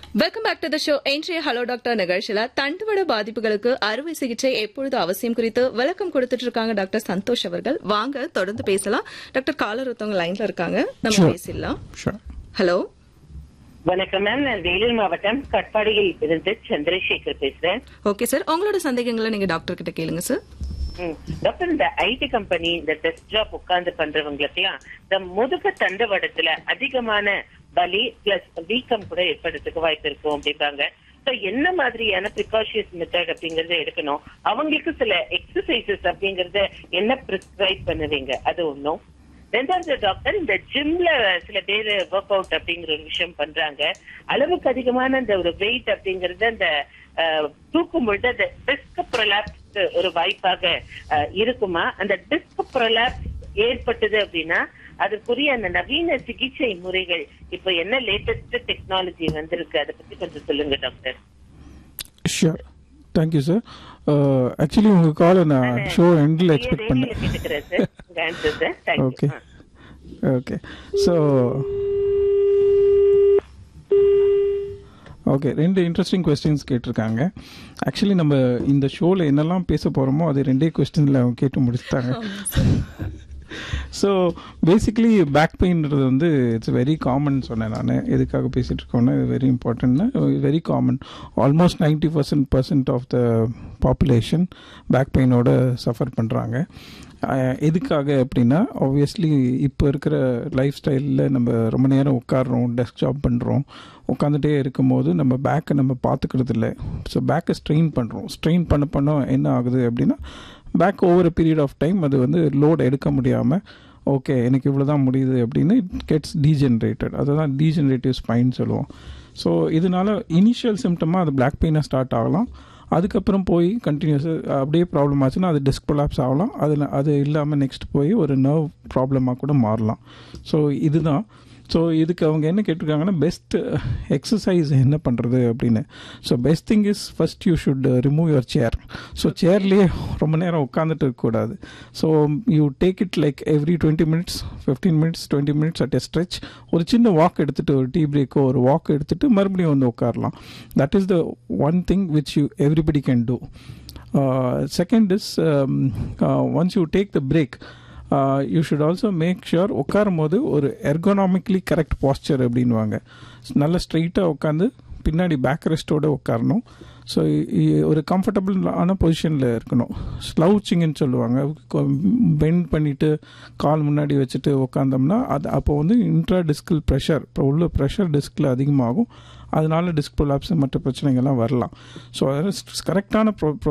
Welcome back to the show இன்றைய hello doctor நிகழ்ச்சியில தண்டுவட பாதிப்புகளுக்கு அறுவை சிகிச்சை எப்பொழுது அவசியம் குறித்து விளக்கம் கொடுத்துட்டு இருக்காங்க டாக்டர் சந்தோஷ் அவர்கள் வாங்க தொடர்ந்து பேசலாம் டாக்டர் காலர் ஒருத்தவங்க லைன்ல இருக்காங்க நம்ம Sure. பேசிடலாம் ஷூர் ஹலோ வணக்கம் மேம் நான் வேலூர் மாவட்டம் கட்பாடியில் இருந்து சந்திரசேகர் பேசுறேன் ஓகே சார் உங்களோட சந்தேகங்களை நீங்க டாக்டர் கிட்ட கேளுங்க சார் ம். டாக்டர் இந்த ஐடி கம்பெனி இந்த டெஸ்க் ஜாப் உட்கார்ந்து பண்றவங்களுக்குலாம் இந்த முதுகு தண்டுவடத்துல அதிகமான வலி பிளஸ் வீக்கம் கூட ஏற்படுறதுக்கு வாய்ப்பு இருக்கும் அப்படின்றாங்க So, என்ன மாதிரியான ப்ரிகாஷியஸ் மெத்தட் அப்படிங்கறத எடுக்கணும் அவங்களுக்கு சில எக்ஸசைசஸ் அப்படிங்கறத என்ன பிரிஸ்கிரைப் பண்ணுவீங்க அது ஒண்ணும் ரெண்டாவது டாக்டர் இந்த ஜிம்ல சில பேர் ஒர்க் அவுட் அப்படிங்கிற ஒரு விஷயம் பண்றாங்க அளவுக்கு அதிகமான இந்த ஒரு வெயிட் அப்படிங்கறது அந்த அஹ், தூக்கும் பொழுது அந்த டிஸ்க் ப்ரொலாப்ஸ் ஒரு வாய்ப்பாக அஹ், இருக்குமா அந்த டிஸ்க் ப்ரொலாப்ஸ் ஏற்பட்டது அப்படின்னா அதுக்குரிய அந்த நவீன சிகிச்சை முறைகள் இப்போ என்ன லேட்டஸ்ட் டெக்னாலஜி வந்திருக்கு அதை பத்தி கொஞ்சம் சொல்லுங்க doctor sure thank you sir actually உங்கள் காலை நான் ஷோ எண்டில் எக்ஸ்பெக்ட் பண்ணேன் கேட்டுக்கிறேன் சார் உங்க answer sir thank you okay okay so okay ரெண்டு இன்ட்ரெஸ்டிங் கொஸ்டின்ஸ் கேட்டிருக்காங்க ஆக்சுவலி நம்ம இந்த ஷோவில் என்னெல்லாம் பேச போகிறோமோ அது ரெண்டே கொஸ்டினில் அவங்க கேட்டு முடிச்சுட்டாங்க ஸோ பேசிக்கலி பேக் பெயின்றது வந்து இட்ஸ் வெரி காமன் சொன்னேன் நான் எதுக்காக பேசிகிட்டு இருக்கோன்னா இது வெரி இம்பார்ட்டன்ட்னா very common almost ninety percent percent of the population back பெயினோட சஃபர் பண்ணுறாங்க எதுக்காக அப்படின்னா ஆப்வியஸ்லி இப்போ இருக்கிற லைஃப் ஸ்டைலில் நம்ம ரொம்ப நேரம் உட்காடுறோம் டெஸ்க் ஜாப் பண்ணுறோம் உட்காந்துட்டே இருக்கும்போது நம்ம பேக்கை நம்ம பார்த்துக்கிறது இல்லை ஸோ பேக்கை ஸ்ட்ரெயின் பண்ணுறோம் ஸ்ட்ரெயின் பண்ண பண்ண என்ன ஆகுது அப்படின்னா back over period of time அது வந்து லோட் எடுக்க முடியாமல் ஓகே எனக்கு இவ்வளோ தான் முடியுது அப்படின்னு இட் கெட்ஸ் டீஜென்ரேட்டட் அதுதான் டீஜென்ரேட்டிவ் ஸ்பைன் சொல்லுவோம் ஸோ இதனால இனிஷியல் சிம்டமாக அது பிளாக் பெயினாக ஸ்டார்ட் ஆகலாம் அதுக்கப்புறம் போய் கண்டினியூஸாக அப்படியே ப்ராப்ளம் ஆச்சுன்னா அது டிஸ்க் கொலாப்ஸ் ஆகலாம் அதில் அது இல்லாமல் நெக்ஸ்ட் போய் ஒரு நர்வ் ப்ராப்ளமாக கூட மாறலாம் ஸோ இதுதான் ஸோ இதுக்கு அவங்க என்ன கேட்டிருக்காங்கன்னா பெஸ்ட் எக்ஸசைஸ் என்ன பண்ணுறது அப்படின்னு so best thing is first you should remove your chair so சேர்லேயே ரொம்ப நேரம் உட்காந்துட்டு இருக்கக்கூடாது so you take it like every twenty minutes fifteen minutes twenty minutes at a stretch ஒரு சின்ன வாக் எடுத்துகிட்டு ஒரு டீ பிரேக்கோ ஒரு வாக் எடுத்துகிட்டு மறுபடியும் வந்து உட்காரலாம் that is the one thing which you everybody can do second is once you take the break you should also make sure உட்காரும் போது ஒரு எர்கோனாமிக்லி கரெக்ட் பாஸ்டர் அப்படின்வாங்க நல்ல ஸ்ட்ரைட்டாக உட்காந்து பின்னாடி பேக் ரெஸ்ட்டோட உட்காரணும் ஸோ ஒரு கம்ஃபர்டபுளான பொசிஷனில் இருக்கணும் ஸ்லவுச்சிங்னு சொல்லுவாங்க பெண்ட் பண்ணிவிட்டு கால் முன்னாடி வச்சுட்டு உட்காந்தோம்னா அது அப்போ வந்து இன்ட்ரா டிஸ்கில் ப்ரெஷர் இப்போ உள்ள ப்ரெஷர் டிஸ்கில் அதிகமாகும் அதனால டிஸ்க் ப்ரொலாப்ஸ் மற்ற பிரச்சனைகள்லாம் வரலாம் ஸோ அதில் கரெக்டான ப்ரோ